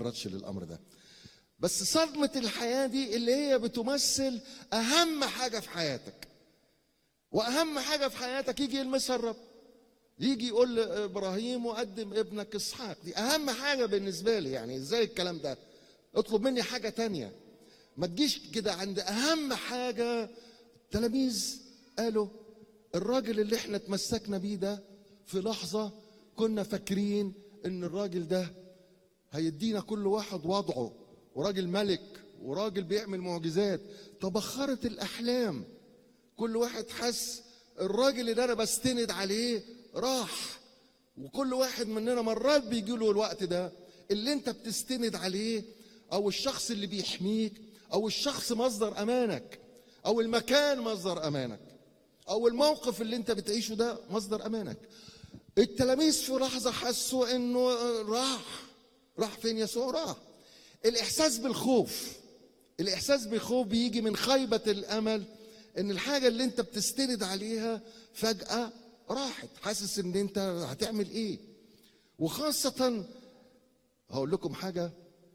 تعرضش للامر ده بس صدمه الحياه دي اللي هي بتمثل اهم حاجه في حياتك واهم حاجه في حياتك يجي يلمسها الرب يجي يقول لابراهيم وقدم ابنك اسحاق دي اهم حاجه بالنسبه لي يعني ازاي الكلام ده اطلب مني حاجه تانية ما تجيش كده عند اهم حاجه التلاميذ قالوا الراجل اللي احنا اتمسكنا بيه ده في لحظه كنا فاكرين ان الراجل ده هيدينا كل واحد وضعه وراجل ملك وراجل بيعمل معجزات تبخرت الاحلام كل واحد حس الراجل اللي انا بستند عليه راح وكل واحد مننا مرات بيجي له الوقت ده اللي انت بتستند عليه او الشخص اللي بيحميك او الشخص مصدر امانك او المكان مصدر امانك او الموقف اللي انت بتعيشه ده مصدر امانك التلاميذ في لحظه حسوا انه راح راح فين يسوع راح الاحساس بالخوف الاحساس بالخوف بيجي من خيبه الامل ان الحاجه اللي انت بتستند عليها فجاه راحت حاسس ان انت هتعمل ايه وخاصه هقول لكم حاجه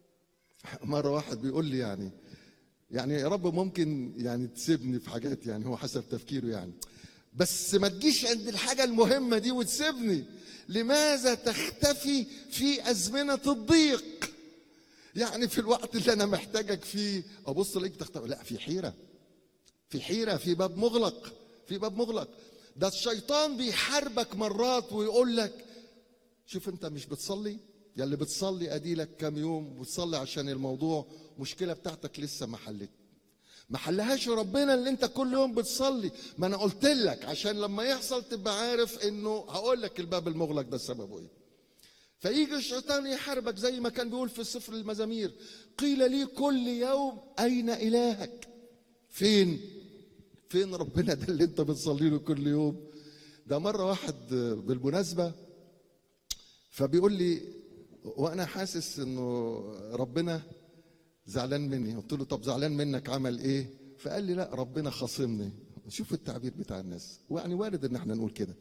مره واحد بيقول لي يعني يعني يا رب ممكن يعني تسيبني في حاجات يعني هو حسب تفكيره يعني بس ما تجيش عند الحاجه المهمه دي وتسيبني لماذا تختفي في ازمنه الضيق يعني في الوقت اللي انا محتاجك فيه ابص الاقيك تختفي لا في حيره في حيره في باب مغلق في باب مغلق ده الشيطان بيحاربك مرات ويقول لك شوف انت مش بتصلي يا اللي بتصلي اديلك كام يوم وتصلي عشان الموضوع مشكله بتاعتك لسه ما حلت ما حلهاش ربنا اللي انت كل يوم بتصلي ما انا قلت لك عشان لما يحصل تبقى عارف انه هقول لك الباب المغلق ده سببه ايه فيجي الشيطان يحاربك زي ما كان بيقول في سفر المزامير قيل لي كل يوم اين الهك فين فين ربنا ده اللي انت بتصلي له كل يوم ده مره واحد بالمناسبه فبيقول لي وانا حاسس انه ربنا زعلان مني قلت له طب زعلان منك عمل ايه فقال لي لا ربنا خاصمني شوف التعبير بتاع الناس ويعني وارد ان احنا نقول كده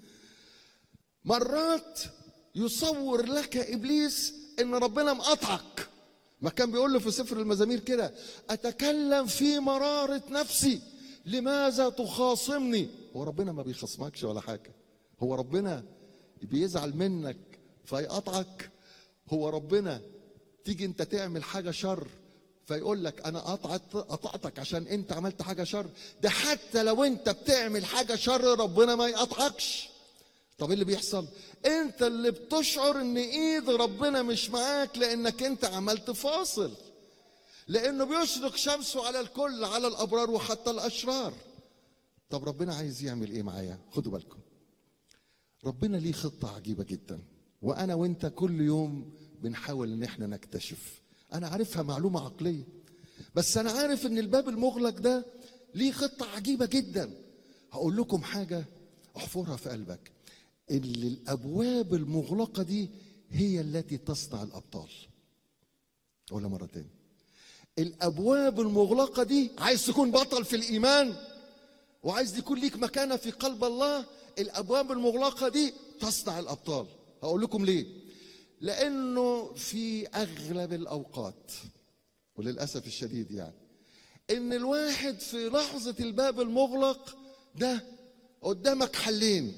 مرات يصور لك ابليس ان ربنا مقطعك ما كان بيقول له في سفر المزامير كده اتكلم في مراره نفسي لماذا تخاصمني هو ربنا ما بيخصمكش ولا حاجه هو ربنا بيزعل منك فيقطعك هو ربنا تيجي انت تعمل حاجه شر فيقول لك انا قطعت قطعتك عشان انت عملت حاجه شر ده حتى لو انت بتعمل حاجه شر ربنا ما يقطعكش طب ايه اللي بيحصل انت اللي بتشعر ان ايد ربنا مش معاك لانك انت عملت فاصل لانه بيشرق شمسه على الكل على الابرار وحتى الاشرار طب ربنا عايز يعمل ايه معايا خدوا بالكم ربنا ليه خطه عجيبه جدا وانا وانت كل يوم بنحاول ان احنا نكتشف انا عارفها معلومه عقليه بس انا عارف ان الباب المغلق ده ليه خطه عجيبه جدا هقول لكم حاجه احفرها في قلبك ان الابواب المغلقه دي هي التي تصنع الابطال اقولها مره تاني الابواب المغلقه دي عايز تكون بطل في الايمان وعايز يكون ليك مكانه في قلب الله الابواب المغلقه دي تصنع الابطال هقول لكم ليه لانه في اغلب الاوقات وللاسف الشديد يعني ان الواحد في لحظه الباب المغلق ده قدامك حلين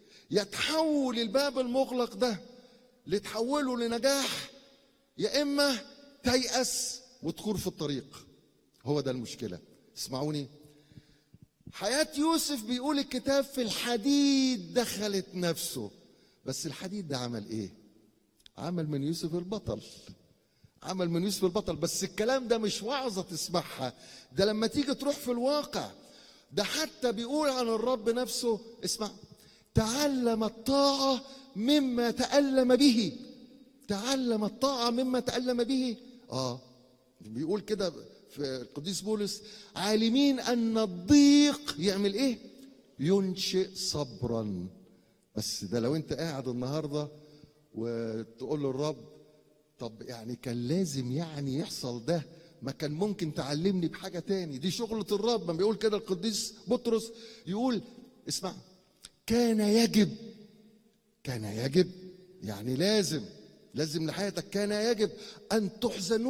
يتحول الباب المغلق ده لتحوله لنجاح يا اما تيأس وتخور في الطريق هو ده المشكله اسمعوني حياه يوسف بيقول الكتاب في الحديد دخلت نفسه بس الحديد ده عمل ايه عمل من يوسف البطل عمل من يوسف البطل بس الكلام ده مش وعظة تسمعها ده لما تيجي تروح في الواقع ده حتى بيقول عن الرب نفسه اسمع تعلم الطاعة مما تألم به تعلم الطاعة مما تألم به اه بيقول كده في القديس بولس عالمين أن الضيق يعمل إيه ينشئ صبرا بس ده لو انت قاعد النهارده وتقول للرب طب يعني كان لازم يعني يحصل ده ما كان ممكن تعلمني بحاجة تاني دي شغلة الرب ما بيقول كده القديس بطرس يقول اسمع كان يجب كان يجب يعني لازم لازم لحياتك كان يجب ان تحزنوا